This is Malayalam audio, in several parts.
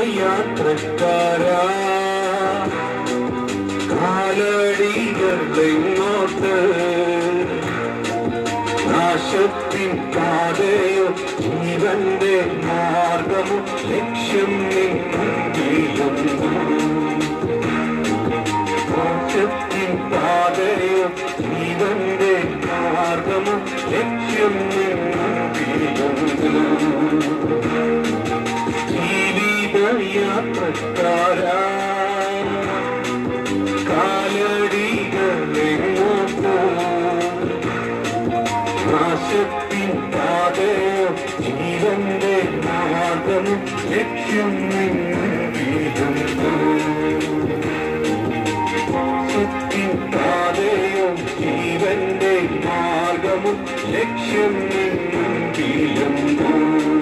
യാത്രക്കാരാ കാലടികളിങ്ങോട്ട് നാശത്തിൻ പാതയോ ജീവന്റെ മാർഗമോ ലക്ഷ്യം നിന്നും മോക്ഷത്തിൻ പാതയോ ജീവന്റെ മാർഗമോ ലക്ഷ്യം ജീവിത യാത്രക്കാരാ കാലടികളെങ്ങോട്ടോ നാശത്തിൻ പാതയോ ജീവന്റെ മാർഗമോ ലക്ഷ്യം സത്യം പാതയോ ജീവന്റെ മാർഗമോ ലക്ഷ്യം നിന്നും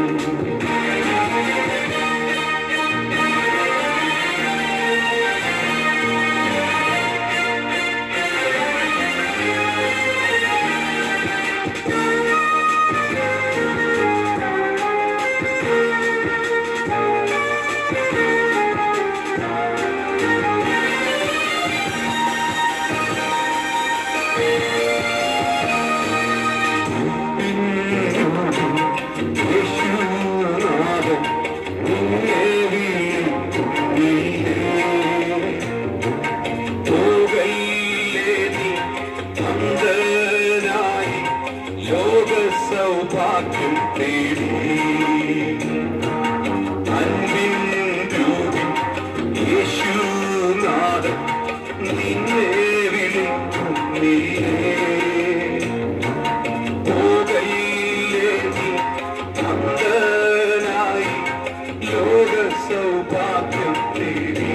യേശുനാഥൻ നിന്നെ വിളിക്കുന്നീരേ. പോകയില്ലേ നീ അന്ധനായി ലോക സൗഭാഗ്യം തേടി അൻപിൻ രൂപി യേശുനാഥൻ നിന്നെ വിളിക്കുന്നീരേ പോകയില്ലേ നീ അന്ധനായി ലോക സൗഭാഗ്യം തേടി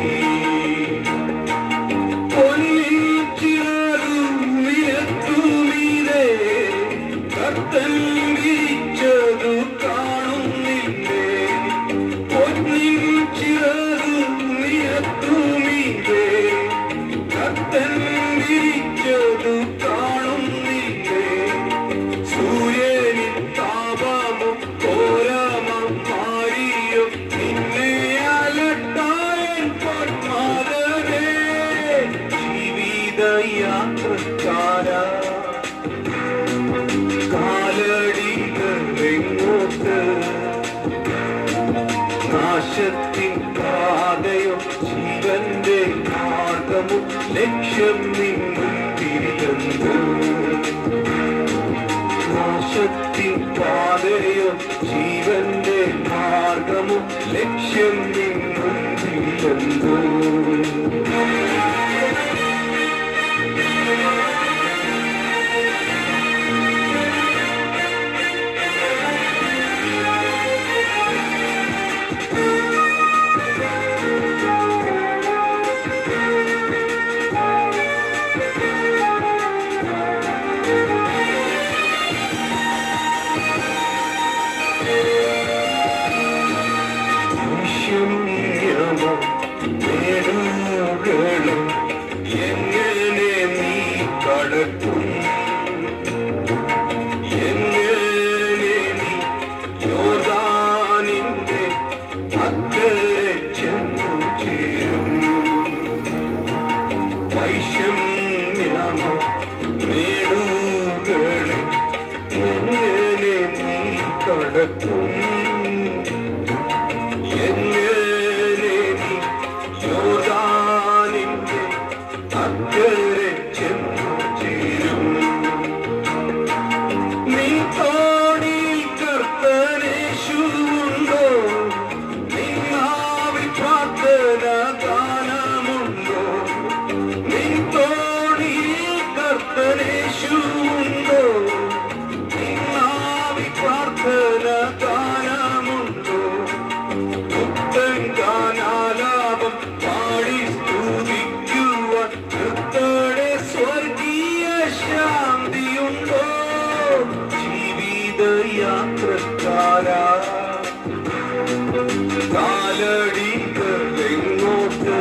പൊന്നിൻ ചിറകും നിരത്തുമീതെ കർത്തൻ വിരിച്ചതു കാണുന്നില്ലേ പൊന്നിൻ ചിറകും നിരത്തുമീതെ കർത്തൻ വിരിച്ചതു കാണുന്നില്ലേ സൂര്യനിൻ താപമും കോരമം മാറിയും നിന്നെ അലട്ടായൻ പത്മാതരേ ജീവിത യാത്രക്കാരാ കാലടികളെങ്ങോട്ട് നാശത്തിൻ പാതയോ ജീവന്റെ മാർഗമോ ലക്ഷ്യം നിന്നും തിരിയുന്നു നാശത്തിൻ പാതയോ ജീവന്റെ മാർഗമോ ലക്ഷ്യം നിന്നും തിരിയുന്നു ശൂന്യമോ നേടുകളും എങ്ങനെ നീ കടക്കും എങ്ങനെ നീ യോർദാനിന്റെ അക്കരെ ചെന്നു ചേരും വൈഷമ്യമോ നേടുകളും എങ്ങനെ നീ കടക്കും എങ്ങനെ നീ യോർദാനിന്റെ അക്കരെ ചെന്നു ചേരും നീ തോണിയിൽ കർത്തനേശുണ്ടോ നിന്നാവിൽ പ്രാർത്ഥന ഗാനമുണ്ടോ നീ തോണിയിൽ കർത്തനേശുണ്ടോ നിന്നാവിൽ പ്രാർത്ഥന ഗാനമുണ്ടോ പുത്തൻ ഗാനാലാപം പാടി സ്തുതിക്കുവാൻ കർത്തരുടെ സ്വർഗീയ ശാന്തിയുണ്ടോ ജീവിത യാത്രക്കാരാ കാലടികളെങ്ങോട്ട്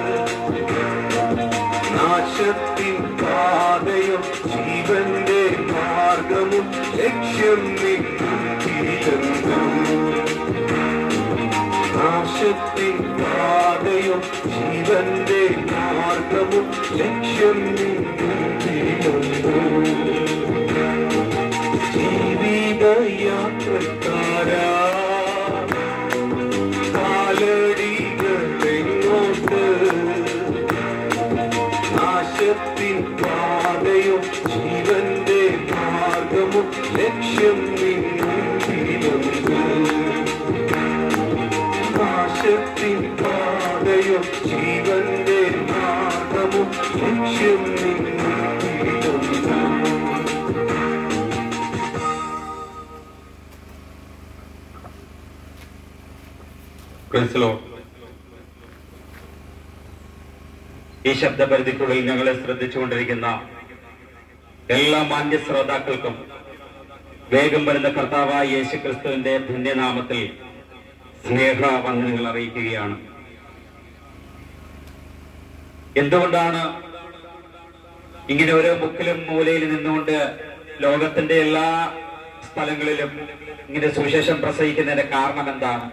നാശത്തിൻ പാതയും ജീവന്റെ മാർഗമും ലക്ഷ്യം നിന്നും തിരിയുന്നു നാശത്തിൻ ജീവന്റെ മാർഗവും ലക്ഷ്യം നിന്നിടുന്നു ജീവിത യാത്രക്കാരാ കാലടികളെങ്ങോട്ട് നാശത്തിൻ പാതയും ജീവന്റെ മാർഗവും ലക്ഷ്യം നിന്നിടുന്നു നാശത്തിൻ പാതയും ജീവന്റെ മാർഗവും ലക്ഷ്യം നിന്നിടുന്നു Praise the Lord. ഈ ശബ്ദപരിധിക്കുള്ളിൽ ഞങ്ങളെ ശ്രദ്ധിച്ചുകൊണ്ടിരിക്കുന്ന എല്ലാ മാന്യ ശ്രോതാക്കൾക്കും വേഗം വരുന്ന കർത്താവായ യേശു ക്രിസ്തുവിന്റെ ധന്യനാമത്തിൽ സ്നേഹവന്ദനങ്ങൾ അറിയിക്കുകയാണ് എന്തുകൊണ്ടാണ് ഇങ്ങനെ ഓരോ മുക്കിലും മൂലയിൽ നിന്നുകൊണ്ട് ലോകത്തിന്റെ എല്ലാ സ്ഥലങ്ങളിലും ഇങ്ങനെ സുവിശേഷം പ്രസംഗിക്കുന്നതിന്റെ കാരണം എന്താണ്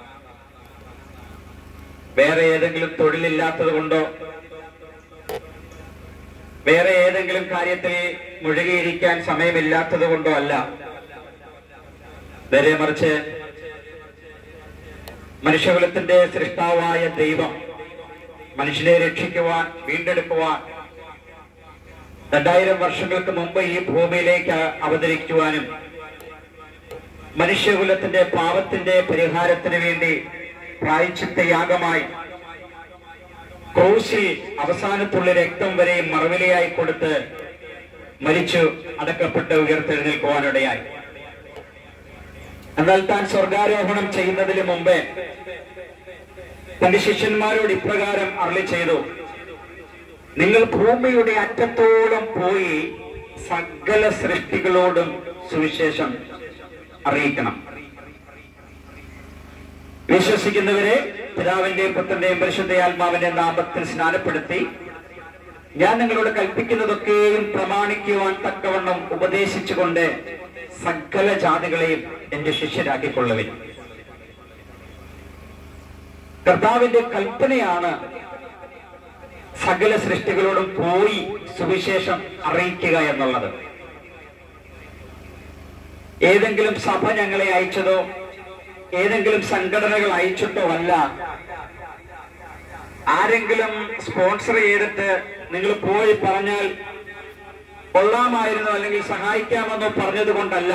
വേറെ ഏതെങ്കിലും തൊഴിലില്ലാത്തത് കൊണ്ടോ വേറെ ഏതെങ്കിലും കാര്യത്തിൽ മുഴുകിയിരിക്കാൻ സമയമില്ലാത്തത് കൊണ്ടോ അല്ല നേരെ മറിച്ച് മനുഷ്യകുലത്തിന്റെ സൃഷ്ടാവായ ദൈവം മനുഷ്യനെ രക്ഷിക്കുവാൻ വീണ്ടെടുക്കുവാൻ രണ്ടായിരം വർഷങ്ങൾക്ക് മുമ്പ് ഈ ഭൂമിയിലേക്ക് അവതരിക്കുവാനും മനുഷ്യകുലത്തിന്റെ പാപത്തിന്റെ പരിഹാരത്തിന് വേണ്ടി പ്രായച്ചിത്ത യാഗമായി ക്രൂശിൽ അവസാനത്തുള്ള രക്തം വരെ മറവിലയായി കൊടുത്ത് മരിച്ചു അടക്കപ്പെട്ട് ഉയർത്തെഴുന്നേൽക്കുവാനിടയായി എന്നാൽ താൻ സ്വർഗാരോഹണം ചെയ്യുന്നതിന് മുമ്പേ തന്റെ ശിഷ്യന്മാരോട് ഇപ്രകാരം അരളി ചെയ്തു നിങ്ങൾ ഭൂമിയുടെ അറ്റത്തോളം പോയി സകല സൃഷ്ടികളോടും സുവിശേഷം അറിയിക്കണം വിശ്വസിക്കുന്നവരെ പിതാവിന്റെയും പുത്രന്റെയും പരിശുദ്ധ ആത്മാവിന്റെ നാമത്തിൽ സ്നാനപ്പെടുത്തി ഞാൻ നിങ്ങളോട് കൽപ്പിക്കുന്നതൊക്കെയും പ്രമാണിക്കുവാൻ തക്കവണ്ണം ഉപദേശിച്ചുകൊണ്ട് സകല ജാതികളെയും എന്റെ ശിഷ്യരാക്കിക്കൊള്ളുവിൻ കർത്താവിന്റെ കൽപ്പനയാണ് സകല സൃഷ്ടികളോടും പോയി സുവിശേഷം അറിയിക്കുക എന്നുള്ളത് ഏതെങ്കിലും സഭ ഞങ്ങളെ അയച്ചതോ ഏതെങ്കിലും സംഘടനകൾ അയച്ചിട്ടോ അല്ല ആരെങ്കിലും സ്പോൺസർ ചെയ്തിട്ട് നിങ്ങൾ പോയി പറഞ്ഞാൽ കൊള്ളാമായിരുന്നു അല്ലെങ്കിൽ സഹായിക്കാമെന്നോ പറഞ്ഞത് കൊണ്ടല്ല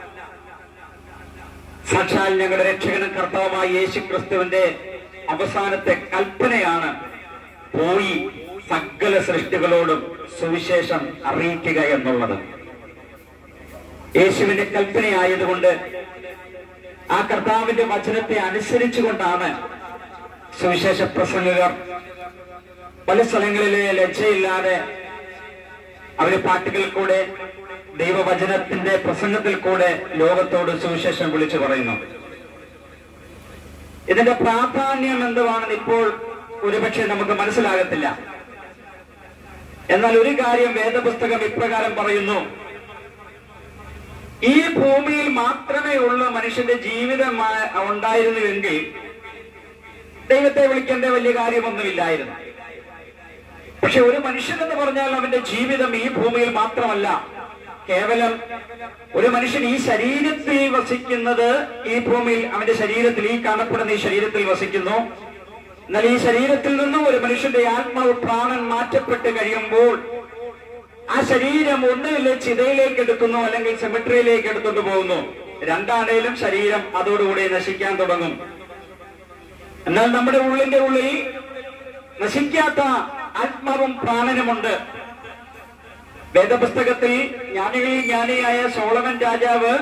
സാക്ഷാൽ ഞങ്ങളുടെ രക്ഷകനും കർത്താവുമായ യേശു ക്രിസ്തുവിന്റെ അവസാനത്തെ കൽപ്പനയാണ് പോയി സകല സൃഷ്ടികളോടും സുവിശേഷം അറിയിക്കുക എന്നുള്ളത് യേശുവിന്റെ കൽപ്പനയായതുകൊണ്ട് ആ കർത്താവിന്റെ വചനത്തെ അനുസരിച്ചുകൊണ്ടാണ് സുവിശേഷ പ്രസംഗകർ പല സ്ഥലങ്ങളിലെ ലജ്ജയില്ലാതെ അവര് പാട്ടുകൾ കൂടെ ദൈവവചനത്തിന്റെ പ്രസംഗത്തിൽ കൂടെ ലോകത്തോട് സുവിശേഷം വിളിച്ചു പറയുന്നു ഇതിന്റെ പ്രാധാന്യം എന്തുവാണെന്ന് ഇപ്പോൾ ഒരുപക്ഷെ നമുക്ക് മനസ്സിലാകത്തില്ല എന്നാൽ ഒരു കാര്യം വേദപുസ്തകം ഇപ്രകാരം പറയുന്നു ഈ ഭൂമിയിൽ മാത്രമേ ഉള്ള മനുഷ്യന്റെ ജീവിതം ആ- ഉണ്ടായിരുന്നുവെങ്കിൽ ദൈവത്തെ വിളിക്കേണ്ട വലിയ കാര്യമൊന്നുമില്ലായിരുന്നു പക്ഷെ ഒരു മനുഷ്യൻ എന്ന് പറഞ്ഞാൽ അവന്റെ ജീവിതം ഈ ഭൂമിയിൽ മാത്രമല്ല കേവലം ഒരു മനുഷ്യൻ ഈ ശരീരത്തിൽ വസിക്കുന്നത് ഈ ഭൂമിയിൽ അവന്റെ ശരീരത്തിൽ ഈ കാണപ്പെടുന്ന ഈ ശരീരത്തിൽ വസിക്കുന്നു എന്നാൽ ഈ ശരീരത്തിൽ നിന്നും ഒരു മനുഷ്യന്റെ ആത്മാവ് പ്രാണൻ മാറ്റപ്പെട്ട് കഴിയുമ്പോൾ ആ ശരീരം ഒന്നുമില്ല ചിതയിലേക്ക് എടുക്കുന്നു അല്ലെങ്കിൽ സെമിട്രിയിലേക്ക് എടുത്തുകൊണ്ട് പോകുന്നു രണ്ടാണേലും ശരീരം അതോടുകൂടി നശിക്കാൻ തുടങ്ങും എന്നാൽ നമ്മുടെ ഉള്ളിന്റെ ഉള്ളിൽ നശിക്കാത്ത ആത്മാവും പ്രാണനുമുണ്ട് വേദപുസ്തകത്തിൽ ജ്ഞാനികളിൽ ജ്ഞാനിയായ സോളമൻ രാജാവ്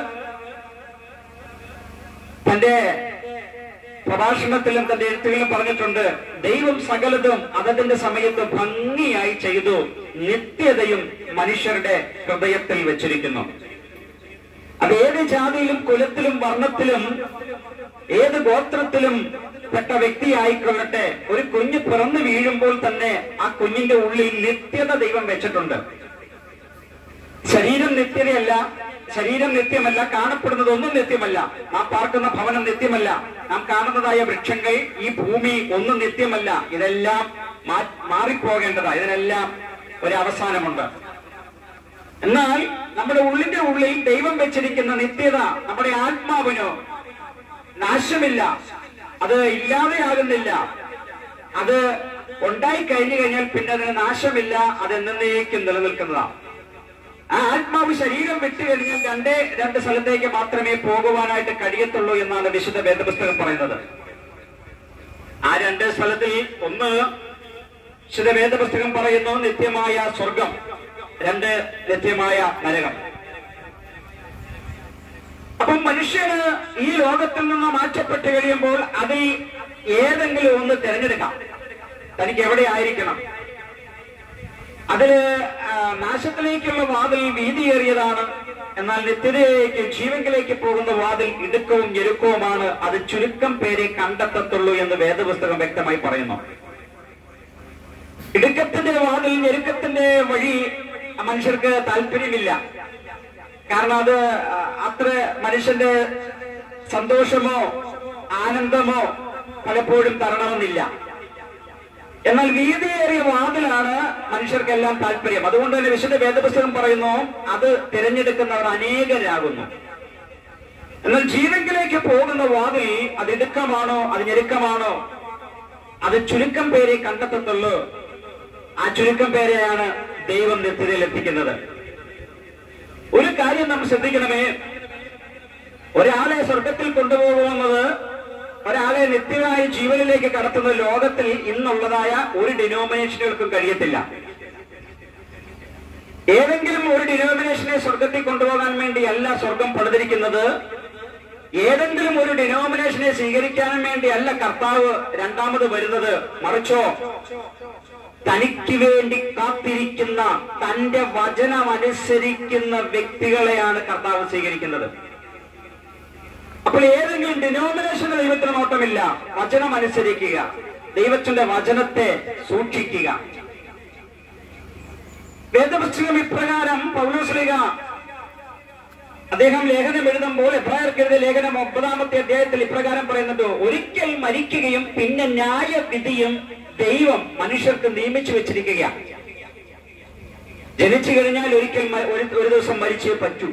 തന്റെ പ്രഭാഷണത്തിലും തന്റെ എഴുത്തുകളിലും പറഞ്ഞിട്ടുണ്ട് ദൈവം സകലതും അതതിന്റെ സമയത്ത് ഭംഗിയായി ചെയ്തു നിത്യതയും മനുഷ്യരുടെ ഹൃദയത്തിൽ വെച്ചിരിക്കുന്നു അത് ഏത് ജാതിയിലും കുലത്തിലും വർണ്ണത്തിലും ഏത് ഗോത്രത്തിലും പെട്ട വ്യക്തിയായിക്കൊള്ളട്ടെ ഒരു കുഞ്ഞ് പിറന്നു വീഴുമ്പോൾ തന്നെ ആ കുഞ്ഞിന്റെ ഉള്ളിൽ നിത്യത ദൈവം വെച്ചിട്ടുണ്ട് ശരീരം നിത്യതയല്ല ശരീരം നിത്യമല്ല കാണപ്പെടുന്നതൊന്നും നിത്യമല്ല നാം പാർക്കുന്ന ഭവനം നിത്യമല്ല നാം കാണുന്നതായ വൃക്ഷങ്ങൾ ഈ ഭൂമി ഒന്നും നിത്യമല്ല ഇതെല്ലാം മാ- മാറിപ്പോകേണ്ടതാ ഇതിനെല്ലാം ഒരു അവസാനമുണ്ട് എന്നാൽ നമ്മുടെ ഉള്ളിന്റെ ഉള്ളിൽ ദൈവം വെച്ചിരിക്കുന്ന നിത്യത നമ്മുടെ ആത്മാവിനോ നാശമില്ല അത് ഇല്ലാതെയാകുന്നില്ല അത് ഉണ്ടായി കഴിഞ്ഞു കഴിഞ്ഞാൽ പിന്നെ അതിന് നാശമില്ല അത് എന്നേക്കും നിലനിൽക്കുന്നതാണ് ആ ആത്മാവ് ശരീരം വിട്ടു കഴിഞ്ഞാൽ രണ്ടേ രണ്ട് സ്ഥലത്തേക്ക് മാത്രമേ പോകുവാനായിട്ട് കഴിയത്തുള്ളൂ എന്നാണ് വിശുദ്ധ വേദപുസ്തകം പറയുന്നത് ആ രണ്ട് സ്ഥലത്തിൽ ഒന്ന് വിശുദ്ധ വേദപുസ്തകം പറയുന്നു നിത്യമായ സ്വർഗം രണ്ട് നിത്യമായ നരകം അപ്പം മനുഷ്യന് ഈ ലോകത്തിൽ നിന്ന് മാറ്റപ്പെട്ട് കഴിയുമ്പോൾ അതിൽ ഏതെങ്കിലും ഒന്ന് തിരഞ്ഞെടുക്കാം തനിക്ക് എവിടെ ആയിരിക്കണം അതില് ആ, നാശത്തിലേക്കുള്ള വാതിൽ വീതിയേറിയതാണ് എന്നാൽ നിത്യതയിലേക്ക് ജീവങ്കിലേക്ക് പോകുന്ന വാതിൽ ഇടുക്കവും ഞെരുക്കവുമാണ് അത് ചുരുക്കം പേരെ കണ്ടെത്തത്തുള്ളൂ എന്ന് വേദപുസ്തകം വ്യക്തമായി പറയുന്നു ഇടുക്കത്തിന്റെ വാതിൽ ഞെരുക്കത്തിന്റെ വഴി മനുഷ്യർക്ക് താല്പര്യമില്ല കാരണം അത് ആ, അത്ര മനുഷ്യന്റെ സന്തോഷമോ ആനന്ദമോ പലപ്പോഴും തരണമെന്നില്ല എന്നാൽ വീതിയേറിയ വാതിലാണ് മനുഷ്യർക്കെല്ലാം താല്പര്യം അതുകൊണ്ട് തന്നെ വിശുദ്ധ വേദപുസ്തകം പറയുന്നു അത് തിരഞ്ഞെടുക്കുന്നവർ അനേകരാകുന്നു എന്നാൽ ജീവങ്കിലേക്ക് പോകുന്ന വാതിൽ അത് ഇടുക്കമാണോ അത് ഞെരുക്കമാണോ അത് ചുരുക്കം പേരെ കണ്ടെത്തത്തുള്ളൂ ആ ചുരുക്കം പേരെയാണ് ദൈവം നിത്യതയിൽ എത്തിക്കുന്നത് ഒരു കാര്യം നാം ശ്രദ്ധിക്കണമേ ഒരാളെ സ്വർഗത്തിൽ കൊണ്ടുപോകുന്നത് ഒരാളെ നിത്യമായ ജീവനിലേക്ക് കടത്തുന്ന ലോകത്തിൽ ഇന്നുള്ളതായ ഒരു ഡിനോമിനേഷനുകൾക്കും കഴിയത്തില്ല ഏതെങ്കിലും ഒരു ഡിനോമിനേഷനെ സ്വർഗത്തിൽ കൊണ്ടുപോകാൻ വേണ്ടിയല്ല സ്വർഗം പണിതിരിക്കുന്നത് ഏതെങ്കിലും ഒരു ഡിനോമിനേഷനെ സ്വീകരിക്കാൻ വേണ്ടിയല്ല കർത്താവ് രണ്ടാമത് വരുന്നത് മറിച്ചോ തനിക്ക് വേണ്ടി കാത്തിരിക്കുന്ന തന്റെ വചനം അനുസരിക്കുന്ന വ്യക്തികളെയാണ് കർത്താവ് സ്വീകരിക്കുന്നത് അപ്പോൾ ഏതെങ്കിലും ഡിനോമിനേഷന് ദൈവത്തിന് നോട്ടമില്ല വചനം അനുസരിക്കുക ദൈവത്തിന്റെ വചനത്തെ സൂക്ഷിക്കുക വേദപുസ്തകം ഇപ്രകാരം പൗലോസ്ലിക അദ്ദേഹം ലേഖനം എഴുതുമ്പോൾ എബ്രായർക്കെഴുതിയ ലേഖനം ഒമ്പതാമത്തെ അധ്യായത്തിൽ ഇപ്രകാരം പറയുന്നുണ്ട് ഒരിക്കൽ മരിക്കുകയും പിന്നെ ന്യായവിധിയും ദൈവം മനുഷ്യർക്ക് നിയമിച്ചു വെച്ചിരിക്കുകയാണ് ജനിച്ചു കഴിഞ്ഞാൽ ഒരിക്കൽ മ- ഒരു ഒരു ദിവസം മരിച്ചേ പറ്റൂ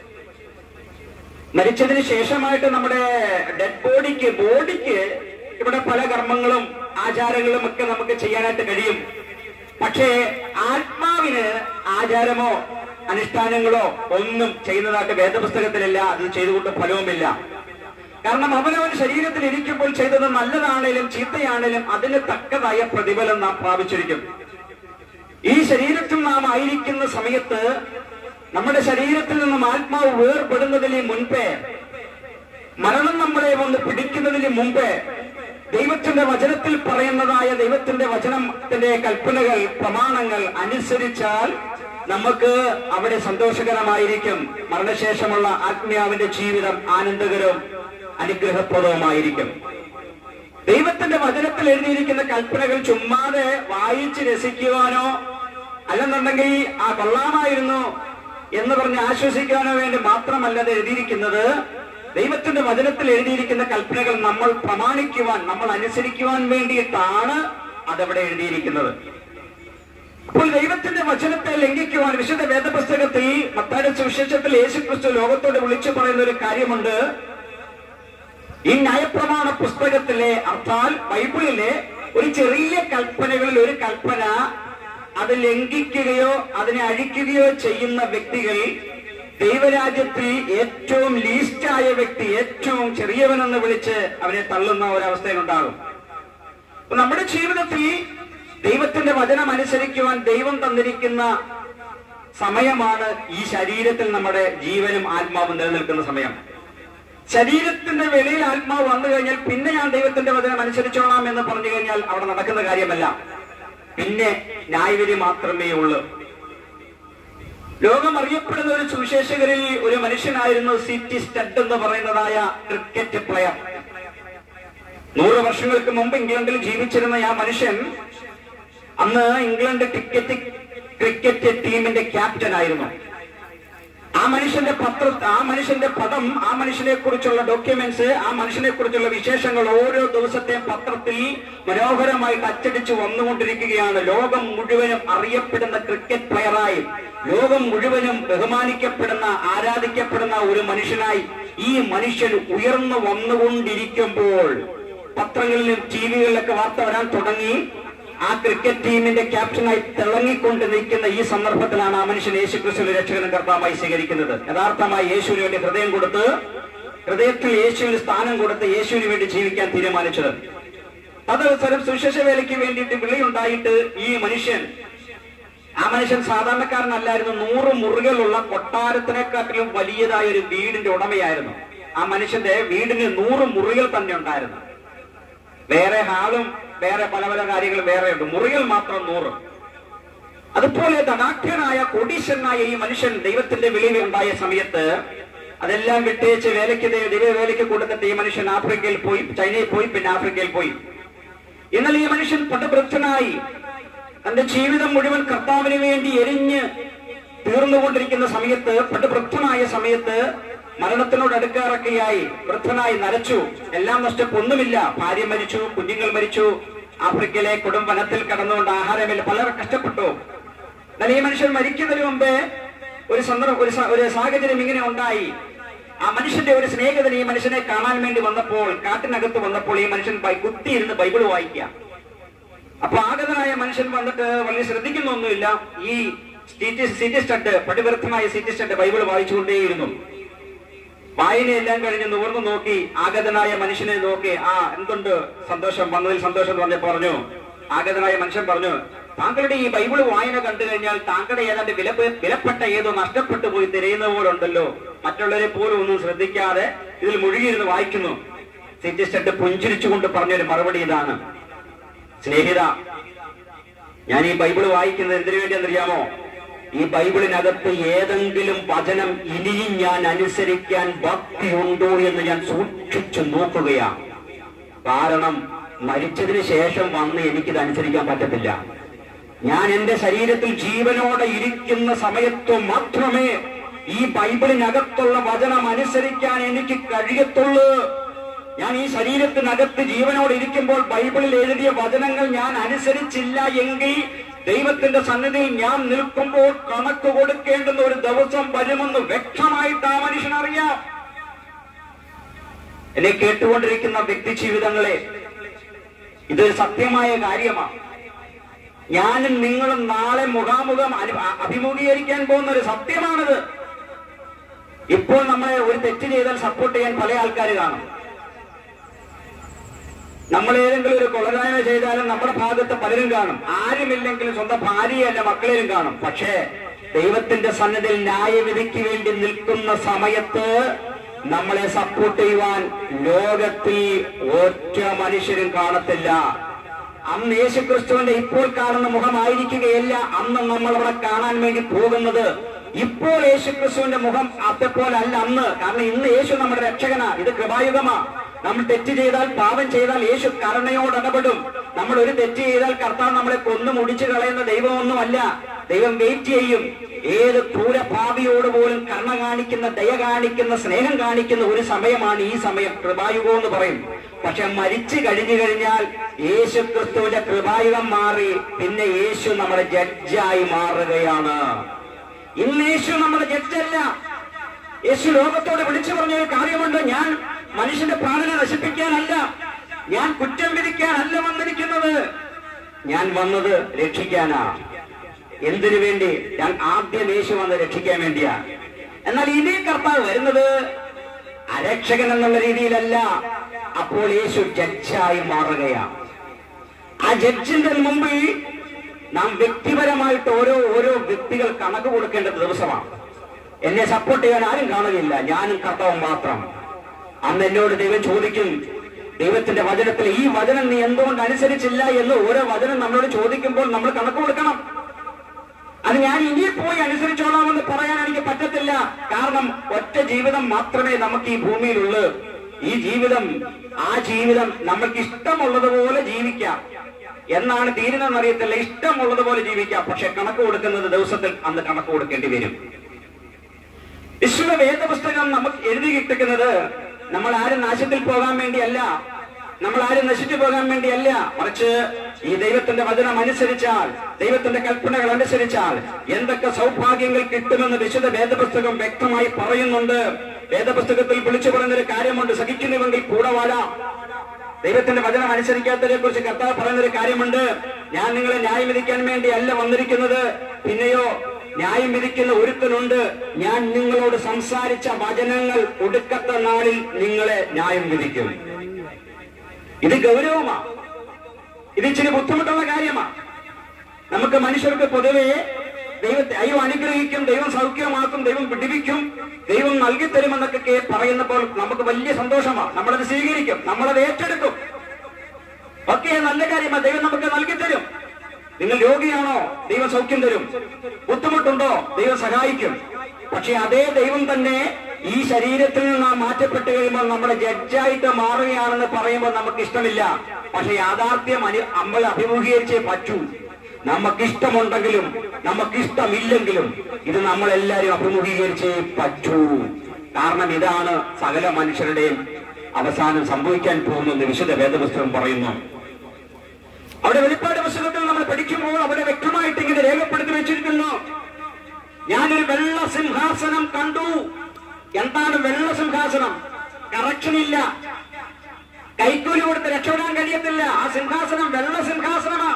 മരിച്ചതിന് ശേഷമായിട്ട് നമ്മുടെ ഡെഡ് ബോഡിക്ക് ബോഡിക്ക് ഇവിടെ പല കർമ്മങ്ങളും ആചാരങ്ങളും ഒക്കെ നമുക്ക് ചെയ്യാനായിട്ട് കഴിയും പക്ഷേ ആത്മാവിന് ആചാരമോ അനുഷ്ഠാനങ്ങളോ ഒന്നും ചെയ്യുന്നതായിട്ട് വേദപുസ്തകത്തിലില്ല അത് ചെയ്തുകൊണ്ട് ഫലവുമില്ല കാരണം അവനവൻ ശരീരത്തിൽ ഇരിക്കുമ്പോൾ ചെയ്തത് നല്ലതാണേലും ചീത്തയാണേലും അതിന് തക്കതായ പ്രതിഫലം നാം പ്രാപിച്ചിരിക്കും ഈ ശരീരത്തിൽ നാം ആയിരിക്കുന്ന സമയത്ത് നമ്മുടെ ശരീരത്തിൽ നിന്നും ആത്മാവ് വേർപെടുന്നതിന് മുൻപേ മരണം നമ്മളെ വന്ന് പിടിക്കുന്നതിന് മുമ്പേ ദൈവത്തിന്റെ വചനത്തിൽ പറയുന്നതായ ദൈവത്തിന്റെ വചനത്തിന്റെ കൽപ്പനകൾ പ്രമാണങ്ങൾ അനുസരിച്ചാൽ നമുക്ക് അവിടെ സന്തോഷകരമായിരിക്കും മരണശേഷമുള്ള ആത്മാവിന്റെ ജീവിതം ആനന്ദകരവും അനുഗ്രഹപ്രദവുമായിരിക്കും ദൈവത്തിന്റെ വചനത്തിൽ എഴുതിയിരിക്കുന്ന കൽപ്പനകൾ ചുമ്മാതെ വായിച്ച് രസിക്കുവാനോ അല്ലെന്നുണ്ടെങ്കിൽ ആ കൊള്ളാമായിരുന്നു എന്ന് പറഞ്ഞ് ആശ്വസിക്കാനോ വേണ്ടി മാത്രമല്ല അത് എഴുതിയിരിക്കുന്നത് ദൈവത്തിന്റെ വചനത്തിൽ എഴുതിയിരിക്കുന്ന കൽപ്പനകൾ നമ്മൾ പ്രമാണിക്കുവാൻ നമ്മൾ അനുസരിക്കുവാൻ വേണ്ടിയിട്ടാണ് അതവിടെ എഴുതിയിരിക്കുന്നത് അപ്പോൾ ദൈവത്തിന്റെ വചനത്തെ ലംഘിക്കുവാൻ വിശുദ്ധ വേദപുസ്തകത്തിൽ മത്തായുടെ സുവിശേഷത്തിൽ യേശുക്രിസ്തു ലോകത്തോട് വിളിച്ചു പറയുന്ന ഒരു കാര്യമുണ്ട് ഈ ന്യായപ്രമാണ പുസ്തകത്തിലെ അർത്ഥാൽ ബൈബിളിലെ ഒരു ചെറിയ കൽപ്പനകളിൽ ഒരു കൽപ്പന അത് ലംഘിക്കുകയോ അതിനെ അഴിക്കുകയോ ചെയ്യുന്ന വ്യക്തികൾ ദൈവരാജ്യത്തിൽ ഏറ്റവും ലീസ്റ്റായ വ്യക്തി ഏറ്റവും ചെറിയവനെന്ന് വിളിച്ച് അവനെ തള്ളുന്ന ഒരവസ്ഥയുണ്ടാകും അപ്പൊ നമ്മുടെ ജീവിതത്തിൽ ദൈവത്തിന്റെ വചനം അനുസരിക്കുവാൻ ദൈവം തന്നിരിക്കുന്ന സമയമാണ് ഈ ശരീരത്തിൽ നമ്മുടെ ജീവനും ആത്മാവും നിലനിൽക്കുന്ന സമയം ശരീരത്തിന്റെ വെളിയിൽ ആത്മാവ് വന്നു കഴിഞ്ഞാൽ പിന്നെ ഞാൻ ദൈവത്തിന്റെ വചനം അനുസരിച്ചോളാം എന്ന് പറഞ്ഞു കഴിഞ്ഞാൽ അവിടെ നടക്കുന്ന കാര്യമല്ല പിന്നെ ന്യായവിധി മാത്രമേ ഉള്ളൂ ലോകം അറിയപ്പെടുന്ന ഒരു സുവിശേഷകരിൽ ഒരു മനുഷ്യനായിരുന്നു സിറ്റി സ്റ്റഡ് എന്ന് പറയുന്നതായ ക്രിക്കറ്റ് പ്ലെയർ നൂറ് വർഷങ്ങൾക്ക് മുമ്പ് ഇംഗ്ലണ്ടിൽ ജീവിച്ചിരുന്ന ആ മനുഷ്യൻ അന്ന് ഇംഗ്ലണ്ട് ടിക്കറ്റ് ക്രിക്കറ്റ് ടീമിന്റെ ക്യാപ്റ്റൻ ആയിരുന്നു ആ മനുഷ്യന്റെ പത്ര ആ മനുഷ്യന്റെ പദം ആ മനുഷ്യനെ കുറിച്ചുള്ള ഡോക്യുമെന്റ്സ് ആ മനുഷ്യനെ കുറിച്ചുള്ള വിശേഷങ്ങൾ ഓരോ ദിവസത്തെയും പത്രത്തിൽ മനോഹരമായിട്ട് അച്ചടിച്ച് വന്നുകൊണ്ടിരിക്കുകയാണ് ലോകം മുഴുവനും അറിയപ്പെടുന്ന ക്രിക്കറ്റ് പ്ലെയറായി ലോകം മുഴുവനും ബഹുമാനിക്കപ്പെടുന്ന ആരാധിക്കപ്പെടുന്ന ഒരു മനുഷ്യനായി ഈ മനുഷ്യൻ ഉയർന്നു വന്നുകൊണ്ടിരിക്കുമ്പോൾ പത്രങ്ങളിലും ടി വികളിലൊക്കെ വാർത്ത വരാൻ തുടങ്ങി ആ ക്രിക്കറ്റ് ടീമിന്റെ ക്യാപ്റ്റനായി തിളങ്ങിക്കൊണ്ട് നിൽക്കുന്ന ഈ സന്ദർഭത്തിലാണ് ആ മനുഷ്യൻ യേശു ക്രിസ്തുവിനെ രക്ഷകനും കർത്താവായി സ്വീകരിക്കുന്നത് യഥാർത്ഥമായി യേശുവിന് വേണ്ടി ഹൃദയം കൊടുത്ത് ഹൃദയത്തിൽ യേശുവിന് സ്ഥാനം കൊടുത്ത് യേശുവിന് വേണ്ടി ജീവിക്കാൻ തീരുമാനിച്ചത് തദവസരം സുശേഷ വേലയ്ക്ക് വേണ്ടിയിട്ട് വിളിയുണ്ടായിട്ട് ഈ മനുഷ്യൻ ആ മനുഷ്യൻ സാധാരണക്കാരനല്ലായിരുന്നു നൂറ് മുറികളുള്ള കൊട്ടാരത്തിനെക്കാട്ടിലും വലിയതായ ഒരു വീടിന്റെ ഉടമയായിരുന്നു ആ മനുഷ്യന്റെ വീടിന് നൂറ് മുറികൾ തന്നെ ഉണ്ടായിരുന്നു വേറെ ഹാളും വേറെ പല പല കാര്യങ്ങളും വേറെയുണ്ട് മുറികൾ മാത്രം നൂറ് അതുപോലെ ധനാഠ്യനായ കോടീശ്വരനായ ഈ മനുഷ്യൻ ദൈവത്തിന്റെ വിളിയിൽ ഉണ്ടായ സമയത്ത് അതെല്ലാം വിട്ടേച്ച് വേലയ്ക്ക് ദൈവ ദൈവ വേലയ്ക്ക് കൊടുത്തിട്ട് ഈ മനുഷ്യൻ ആഫ്രിക്കയിൽ പോയി ചൈനയിൽ പോയി പിന്നെ ആഫ്രിക്കയിൽ പോയി എന്നാൽ ഈ മനുഷ്യൻ പട്ടവൃദ്ധനായി തന്റെ ജീവിതം മുഴുവൻ കർത്താവിന് വേണ്ടി എരിഞ്ഞ് തീർന്നുകൊണ്ടിരിക്കുന്ന സമയത്ത് പട്ടവൃദ്ധനായ സമയത്ത് മരണത്തിനോട് അടുക്കാറൊക്കെയായി വൃദ്ധനായി നരച്ചു എല്ലാം നഷ്ടപ്പെട്ടു ഒന്നുമില്ല ഭാര്യ മരിച്ചു കുഞ്ഞുങ്ങൾ മരിച്ചു ആഫ്രിക്കയിലെ കൊടും വനത്തിൽ കടന്നുകൊണ്ട് ആഹാരമില്ല പലർ കഷ്ടപ്പെട്ടു എന്നാൽ ഈ മനുഷ്യൻ മരിക്കുന്നതിന് മുമ്പേ ഒരു സന്ദർഭം ഒരു സ- ഒരു സാഹചര്യം ഇങ്ങനെ ഉണ്ടായി ആ മനുഷ്യന്റെ ഒരു സ്നേഹിതൻ ഈ മനുഷ്യനെ കാണാൻ വേണ്ടി വന്നപ്പോൾ കാട്ടിനകത്ത് വന്നപ്പോൾ ഈ മനുഷ്യൻ ബൈ- കുത്തിയിരുന്ന് ബൈബിൾ വായിക്കുക അപ്പൊ ആഗതനായ മനുഷ്യൻ വന്നിട്ട് വലിയ ശ്രദ്ധിക്കുന്നൊന്നുമില്ല ഈ സീറ്റ് സീറ്റ് സ്റ്റഡ് പടിവൃത്തമായ സീറ്റ് സ്റ്റഡ് ബൈബിൾ വായിച്ചുകൊണ്ടേയിരുന്നു വായനയെല്ലാം കഴിഞ്ഞ് നിവർന്നു നോക്കി ആഗതനായ മനുഷ്യനെ നോക്കി ആ എന്തുണ്ട് സന്തോഷം വന്നതിൽ സന്തോഷം എന്ന് പറഞ്ഞ് പറഞ്ഞു ആഗതനായ മനുഷ്യൻ പറഞ്ഞു താങ്കളുടെ ഈ ബൈബിൾ വായന കണ്ടു കഴിഞ്ഞാൽ താങ്കളുടെ ഏതാണ്ട് വില വിലപ്പെട്ട ഏതോ നഷ്ടപ്പെട്ടു പോയി തിരയുന്ന പോലെ ഉണ്ടല്ലോ മറ്റുള്ളവരെ പോലും ഒന്നും ശ്രദ്ധിക്കാതെ ഇതിൽ മുഴുകിയിരുന്ന് വായിക്കുന്നു സീറ്റ് സ്റ്റഡ് പുഞ്ചിരിച്ചുകൊണ്ട് പറഞ്ഞൊരു മറുപടി ഇതാണ് സ്നേഹിത ഞാൻ ഈ ബൈബിൾ വായിക്കുന്നത് എന്തിനു വേണ്ടി എന്നറിയാമോ ഈ ബൈബിളിനകത്ത് ഏതെങ്കിലും വചനം ഇനിയും ഞാൻ അനുസരിക്കാൻ ഭക്തിയുണ്ടോ എന്ന് ഞാൻ സൂക്ഷിച്ചു നോക്കുകയാണ് കാരണം മരിച്ചതിന് ശേഷം വന്ന് എനിക്കിത് അനുസരിക്കാൻ പറ്റത്തില്ല ഞാൻ എന്റെ ശരീരത്തിൽ ജീവനോടെ ഇരിക്കുന്ന സമയത്ത് മാത്രമേ ഈ ബൈബിളിനകത്തുള്ള വചനം അനുസരിക്കാൻ എനിക്ക് കഴിയത്തുള്ളൂ ഞാൻ ഈ ശരീരത്തിനകത്ത് ജീവനോട് ഇരിക്കുമ്പോൾ ബൈബിളിൽ എഴുതിയ വചനങ്ങൾ ഞാൻ അനുസരിച്ചില്ല എങ്കിൽ ദൈവത്തിന്റെ സന്നിധിയിൽ ഞാൻ നിൽക്കുമ്പോൾ കണക്ക് കൊടുക്കേണ്ടുന്ന ഒരു ദിവസം വരുമെന്ന് വ്യക്തമായിട്ട് ആ മനുഷ്യനറിയാം എന്നെ കേട്ടുകൊണ്ടിരിക്കുന്ന വ്യക്തി ജീവിതങ്ങളെ ഇതൊരു സത്യമായ കാര്യമാണ് ഞാനും നിങ്ങളും നാളെ മുഖാമുഖം അനു- അ- അഭിമുഖീകരിക്കാൻ പോകുന്ന ഒരു സത്യമാണിത് ഇപ്പോൾ നമ്മളെ ഒരു തെറ്റ് ചെയ്താൽ സപ്പോർട്ട് ചെയ്യാൻ പല ആൾക്കാർ കാണും നമ്മൾ ഏതെങ്കിലും ഒരു കൊലകായ്മ ചെയ്താലും നമ്മുടെ ഭാഗത്ത് പലരും കാണും ആരുമില്ലെങ്കിലും സ്വന്തം ഭാര്യയല്ല മക്കളെയും കാണും പക്ഷേ ദൈവത്തിന്റെ സന്നദ്ധയിൽ ന്യായവിധിക്ക് വേണ്ടി നിൽക്കുന്ന സമയത്ത് നമ്മളെ സപ്പോർട്ട് ചെയ്യുവാൻ ലോകത്തിൽ ഒറ്റ മനുഷ്യരും കാണത്തില്ല അന്ന് യേശുക്രിസ്തുവിന്റെ ഇപ്പോൾ കാണുന്ന മുഖമായിരിക്കുകയല്ല അന്ന് നമ്മൾ അവിടെ കാണാൻ വേണ്ടി പോകുന്നത് ഇപ്പോൾ യേശുക്രിസ്തുവിന്റെ മുഖം അതേപോലെ അല്ല അന്ന് കാരണം ഇന്ന് യേശു നമ്മുടെ രക്ഷകനാ ഇത് കൃപായുഗമാ നമ്മൾ തെറ്റ് ചെയ്താൽ പാപം ചെയ്താൽ യേശു കരുണയോട് ഇടപെടും നമ്മൾ ഒരു തെറ്റ് ചെയ്താൽ കർത്താവ് നമ്മളെ കൊന്നു മുടിച്ചു കളയുന്ന ദൈവമൊന്നുമല്ല ദൈവം വെയിറ്റ് ചെയ്യും ഏത് ക്രൂര പാപിയോട് പോലും കരുണ കാണിക്കുന്ന ദയ കാണിക്കുന്ന സ്നേഹം കാണിക്കുന്ന ഒരു സമയമാണ് ഈ സമയം കൃപായുഗം എന്ന് പറയും പക്ഷെ മരിച്ചു കഴിഞ്ഞു കഴിഞ്ഞാൽ യേശു ക്രിസ്തുവിന്റെ കൃപായുഗം മാറി പിന്നെ യേശു നമ്മുടെ ജഡ്ജായി മാറുകയാണ് ഇന്ന് യേശു നമ്മുടെ ജഡ്ജല്ല യേശു ലോകത്തോട് വിളിച്ചു പറഞ്ഞ ഒരു കാര്യമുണ്ട് ഞാൻ മനുഷ്യന്റെ പ്രാണനെ നശിപ്പിക്കാനല്ല ഞാൻ കുറ്റം വിധിക്കാനല്ല വന്നിരിക്കുന്നത് ഞാൻ വന്നത് രക്ഷിക്കാനാ എന്തിനു വേണ്ടി ഞാൻ ആദ്യം യേശു വന്ന് രക്ഷിക്കാൻ വേണ്ടിയാ എന്നാൽ ഇനി കർത്താവ് വരുന്നത് അരക്ഷകൻ എന്നുള്ള രീതിയിലല്ല അപ്പോൾ യേശു ജഡ്ജായി മാറുകയാണ് ആ ജഡ്ജിന്റെ മുമ്പിൽ നാം വ്യക്തിപരമായിട്ട് ഓരോ ഓരോ വ്യക്തികൾ കണക്ക് കൊടുക്കേണ്ട ദിവസമാണ് എന്നെ സപ്പോർട്ട് ചെയ്യാൻ ആരും കാണുകയില്ല ഞാനും കർത്താവും മാത്രം അന്ന് എന്നോട് ദൈവം ചോദിക്കും ദൈവത്തിന്റെ വചനത്തിൽ ഈ വചനം നീ എന്തുകൊണ്ട് അനുസരിച്ചില്ല എന്ന് ഓരോ വചനം നമ്മളോട് ചോദിക്കുമ്പോൾ നമ്മൾ കണക്ക് കൊടുക്കണം അത് ഞാൻ ഇനി പോയി അനുസരിച്ചോളാമെന്ന് പറയാൻ എനിക്ക് പറ്റത്തില്ല കാരണം ഒറ്റ ജീവിതം മാത്രമേ നമുക്ക് ഈ ഭൂമിയിലുള്ളൂ ഈ ജീവിതം ആ ജീവിതം നമ്മൾക്ക് ഇഷ്ടമുള്ളതുപോലെ ജീവിക്കാം എന്നാണ് തീരുന്നതെന്ന് അറിയത്തില്ല ഇഷ്ടമുള്ളതുപോലെ ജീവിക്കാം പക്ഷെ കണക്ക് കൊടുക്കുന്നത് ദിവസത്തിൽ അന്ന് കണക്ക് കൊടുക്കേണ്ടി വരും വിശുദ്ധ വേദപുസ്തകം നമുക്ക് എഴുതി കിട്ടുന്നത് നമ്മൾ ആരും നാശത്തിൽ പോകാൻ വേണ്ടിയല്ല നമ്മൾ ആരും നശിച്ചു പോകാൻ വേണ്ടിയല്ല മറിച്ച് ഈ ദൈവത്തിന്റെ വചനം അനുസരിച്ചാൽ ദൈവത്തിന്റെ കൽപ്പനകൾ അനുസരിച്ചാൽ എന്തൊക്കെ സൗഭാഗ്യങ്ങൾ കിട്ടുമെന്ന് വിശുദ്ധ വേദപുസ്തകം വ്യക്തമായി പറയുന്നുണ്ട് വേദപുസ്തകത്തിൽ വിളിച്ചു പറയുന്നൊരു കാര്യമുണ്ട് സഹിക്കുന്നുവെങ്കിൽ കൂടെ വാഴാം ദൈവത്തിന്റെ വചനം അനുസരിക്കാത്തതിനെ കുറിച്ച് കർത്താവ് പറയുന്നൊരു കാര്യമുണ്ട് ഞാൻ നിങ്ങളെ ന്യായം വിധിക്കാൻ വേണ്ടി അല്ല വന്നിരിക്കുന്നത് പിന്നെയോ ന്യായം വിധിക്കുന്ന ഒരുത്തനുണ്ട് ഞാൻ നിങ്ങളോട് സംസാരിച്ച വചനങ്ങൾ ഒടുക്കത്തെ നാളിൽ നിങ്ങളെ ന്യായം വിധിക്കും ഇത് ഗൗരവമാ ഇത് ഇച്ചിരി ബുദ്ധിമുട്ടുള്ള കാര്യമാ നമുക്ക് മനുഷ്യർക്ക് പൊതുവെ ദൈവത്തെ ദൈവം അനുഗ്രഹിക്കും ദൈവം സൗഖ്യമാക്കും ദൈവം പിടിപ്പിക്കും ദൈവം നൽകി തരുമെന്നൊക്കെ കേ- പറയുന്നപ്പോൾ നമുക്ക് വലിയ സന്തോഷമാണ് നമ്മളത് സ്വീകരിക്കും നമ്മളത് ഏറ്റെടുക്കും ഒക്കെ നല്ല കാര്യമാണ് ദൈവം നമുക്ക് നൽകി തരും നിങ്ങൾ രോഗിയാണോ ദൈവം സൗഖ്യം തരും ബുദ്ധിമുട്ടുണ്ടോ ദൈവം സഹായിക്കും പക്ഷെ അതേ ദൈവം തന്നെ ഈ ശരീരത്തിൽ നിന്ന് നാം മാറ്റപ്പെട്ട് കഴിയുമ്പോൾ നമ്മുടെ ജഡ്ജായിട്ട് മാറുകയാണെന്ന് പറയുമ്പോൾ നമുക്ക് ഇഷ്ടമില്ല പക്ഷെ യാഥാർത്ഥ്യം അനു- നമ്മൾ അഭിമുഖീകരിച്ചേ പറ്റൂ നമുക്കിഷ്ടമുണ്ടെങ്കിലും നമുക്കിഷ്ടമില്ലെങ്കിലും ഇത് നമ്മളെല്ലാരും അഭിമുഖീകരിച്ചേ പറ്റൂ കാരണം ഇതാണ് സകല മനുഷ്യരുടെയും അവസാനം സംഭവിക്കാൻ പോകുമെന്ന് വിശുദ്ധ വേദപുസ്തകം പറയുന്നു അവിടെ വെളിപ്പാട് പുസ്തകത്തിൽ നമ്മൾ പഠിക്കുമ്പോൾ അവിടെ വ്യക്തമായിട്ട് ഇങ്ങനെ രേഖപ്പെടുത്തി വെച്ചിരിക്കുന്നു ഞാനൊരു വെള്ള സിംഹാസനം കണ്ടു എന്താണ് വെള്ള സിംഹാസനം കറക്ഷൻ ഇല്ല കൈക്കൂലി കൊടുത്ത് രക്ഷപ്പെടാൻ കഴിയത്തില്ല ആ സിംഹാസനം വെള്ള സിംഹാസനമാ